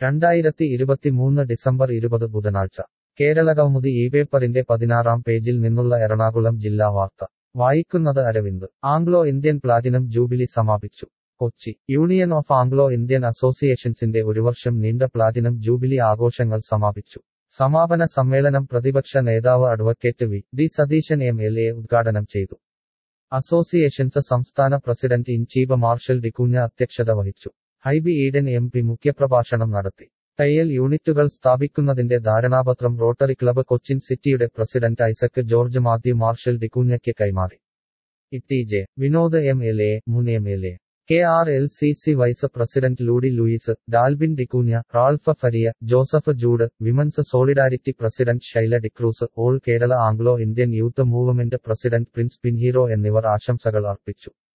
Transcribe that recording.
രണ്ടായിരത്തി ഇരുപത്തിമൂന്ന് ഡിസംബർ ഇരുപത് ബുധനാഴ്ച കേരളകൗമുദി ഈ പേപ്പറിന്റെ പതിനാറാം പേജിൽ നിന്നുള്ള എറണാകുളം ജില്ലാ വാർത്ത വായിക്കുന്നത് Aravind Anglo Indian platinum jubilee സമാപിച്ചു Kochi union of Anglo Indian അസോസിയേഷൻസിന്റെ ഒരു വർഷം നീണ്ട പ്ലാറ്റിനം ജൂബിലി ആഘോഷങ്ങൾ സമാപിച്ചു സമാപന സമ്മേളനം പ്രതിപക്ഷ നേതാവ് advocate V D Satheesan M L A ഉദ്ഘാടനം ചെയ്തു അസോസിയേഷൻസ് സംസ്ഥാന പ്രസിഡന്റ് ഇൻ ചീഫ് മാർഷൽ ഡിക്കുഞ്ഞ അധ്യക്ഷത വഹിച്ചു ഹൈബി ഈഡൻ എം പി മുഖ്യപ്രഭാഷണം നടത്തി തയ്യൽ യൂണിറ്റുകൾ സ്ഥാപിക്കുന്നതിന്റെ ധാരണാപത്രം റോട്ടറി ക്ലബ്ബ് കൊച്ചിൻ സിറ്റിയുടെ പ്രസിഡന്റ് ഐസക് ജോർജ് മാത്യു മാർഷൽ ഡിക്കുഞ്ഞയ്ക്ക് കൈമാറി E J Vinod M L A മുൻ M L A K R L C C vice president Ludy Louis Dalbin D'Cunha Ralph Faria Joseph Jude women's solidarity president Shaila D'Cruz all Kerala Anglo Indian youth movement president Prince Pinheiro എന്നിവർ ആശംസകൾ അർപ്പിച്ചു